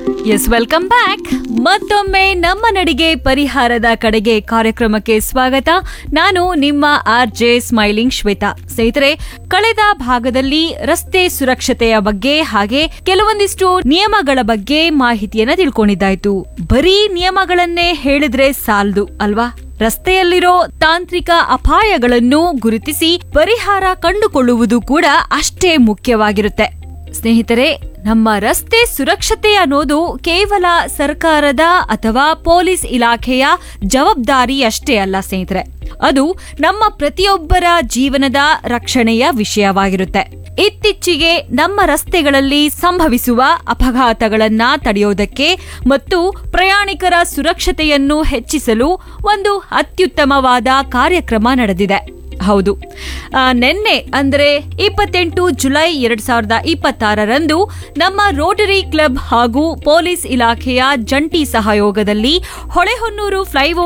S welcome back ಮತ್ತೊಮ್ಮೆ ನಮ್ಮ ನಡಿಗೆ ಪರಿಹಾರದ ಕಡೆಗೆ ಕಾರ್ಯಕ್ರಮಕ್ಕೆ ಸ್ವಾಗತ ನಾನು ನಿಮ್ಮ ಆರ್ ಜೆ ಸ್ಮೈಲಿಂಗ್ ಶ್ವೇತಾ ಸ್ನೇಹಿತರೆ ಕಳೆದ ಭಾಗದಲ್ಲಿ ರಸ್ತೆ ಸುರಕ್ಷತೆಯ ಬಗ್ಗೆ ಹಾಗೆ ಕೆಲವೊಂದಿಷ್ಟು ನಿಯಮಗಳ ಬಗ್ಗೆ ಮಾಹಿತಿಯನ್ನ ತಿಳ್ಕೊಂಡಿದ್ದಾಯ್ತು ಬರೀ ನಿಯಮಗಳನ್ನೇ ಹೇಳಿದ್ರೆ ಸಾಲದು ಅಲ್ವಾ ರಸ್ತೆಯಲ್ಲಿರೋ ತಾಂತ್ರಿಕ ಅಪಾಯಗಳನ್ನು ಗುರುತಿಸಿ ಪರಿಹಾರ ಕಂಡುಕೊಳ್ಳುವುದು ಕೂಡ ಅಷ್ಟೇ ಮುಖ್ಯವಾಗಿರುತ್ತೆ ಸ್ನೇಹಿತರೆ ನಮ್ಮ ರಸ್ತೆ ಸುರಕ್ಷತೆ ಅನ್ನೋದು ಕೇವಲ ಸರ್ಕಾರದ ಅಥವಾ ಪೊಲೀಸ್ ಇಲಾಖೆಯ ಜವಾಬ್ದಾರಿ ಅಷ್ಟೇ ಅಲ್ಲ ಸ್ನೇಹಿತರೆ ಅದು ನಮ್ಮ ಪ್ರತಿಯೊಬ್ಬರ ಜೀವನದ ರಕ್ಷಣೆಯ ವಿಷಯವಾಗಿರುತ್ತೆ ಇತ್ತೀಚೆಗೆ ನಮ್ಮ ರಸ್ತೆಗಳಲ್ಲಿ ಸಂಭವಿಸುವ ಅಪಘಾತಗಳನ್ನ ತಡೆಯೋದಕ್ಕೆ ಮತ್ತು ಪ್ರಯಾಣಿಕರ ಸುರಕ್ಷತೆಯನ್ನು ಹೆಚ್ಚಿಸಲು ಒಂದು ಅತ್ಯುತ್ತಮವಾದ ಕಾರ್ಯಕ್ರಮ ನಡೆದಿದೆ ಹೌದು ಆ, ನಿನ್ನೆ ಅಂದರೆ ಇಪ್ಪತ್ತೆಂಟು ಜುಲೈ ಎರಡ್ ಸಾವಿರದ ಇಪ್ಪತ್ತಾರರಂದು ನಮ್ಮ ರೋಟರಿ ಕ್ಲಬ್ ಹಾಗೂ ಪೊಲೀಸ್ ಇಲಾಖೆಯ ಜಂಟಿ ಸಹಯೋಗದಲ್ಲಿ ಹೊಳೆಹೊನ್ನೂರು ಫ್ಲೈಓವರ್